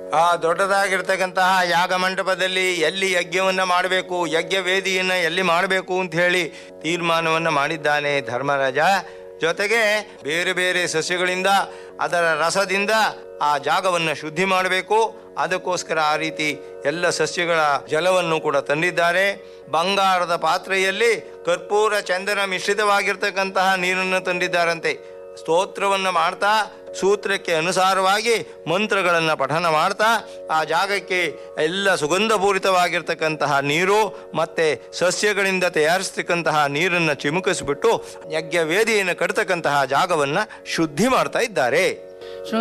ಆ ದೊಡ್ಡದಾಗಿರ್ತಕ್ಕಂತಹ ಯಾಗ ಮಂಟಪದಲ್ಲಿ ಎಲ್ಲಿ ಯಜ್ಞವನ್ನ ಮಾಡಬೇಕು ಯಜ್ಞ ವೇದಿಯನ್ನ ಎಲ್ಲಿ ಮಾಡಬೇಕು ಅಂತ ಹೇಳಿ ತೀರ್ಮಾನವನ್ನ ಮಾಡಿದ್ದಾನೆ ಧರ್ಮರಾಜ ಜೊತೆಗೆ ಬೇರೆ ಬೇರೆ ಸಸ್ಯಗಳಿಂದ ಅದರ ರಸದಿಂದ ಆ ಜಾಗವನ್ನು ಶುದ್ಧಿ ಮಾಡಬೇಕು ಅದಕ್ಕೋಸ್ಕರ ಆ ರೀತಿ ಎಲ್ಲ ಸಸ್ಯಗಳ ಜಲವನ್ನು ಕೂಡ ತಂದಿದ್ದಾರೆ ಬಂಗಾರದ ಪಾತ್ರೆಯಲ್ಲಿ ಕರ್ಪೂರ ಚಂದನ ಮಿಶ್ರಿತವಾಗಿರ್ತಕ್ಕಂತಹ ನೀರನ್ನು ತಂದಿದ್ದಾರಂತೆ ಸ್ತೋತ್ರವನ್ನು ಮಾಡ್ತಾ ಸೂತ್ರಕ್ಕೆ ಅನುಸಾರವಾಗಿ ಮಂತ್ರಗಳನ್ನು ಪಠನ ಮಾಡ್ತಾ ಆ ಜಾಗಕ್ಕೆ ಎಲ್ಲ ಸುಗಂಧಪೂರಿತವಾಗಿರ್ತಕ್ಕಂತಹ ನೀರು ಮತ್ತೆ ಸಸ್ಯಗಳಿಂದ ತಯಾರಿಸ್ತಕ್ಕಂತಹ ನೀರನ್ನು ಚಿಮುಕಿಸಿಬಿಟ್ಟು ಯಜ್ಞ ವೇದಿಯನ್ನು ಕಟ್ತಕ್ಕಂತಹ ಜಾಗವನ್ನು ಶುದ್ಧಿ ಮಾಡ್ತಾ ಇದ್ದಾರೆ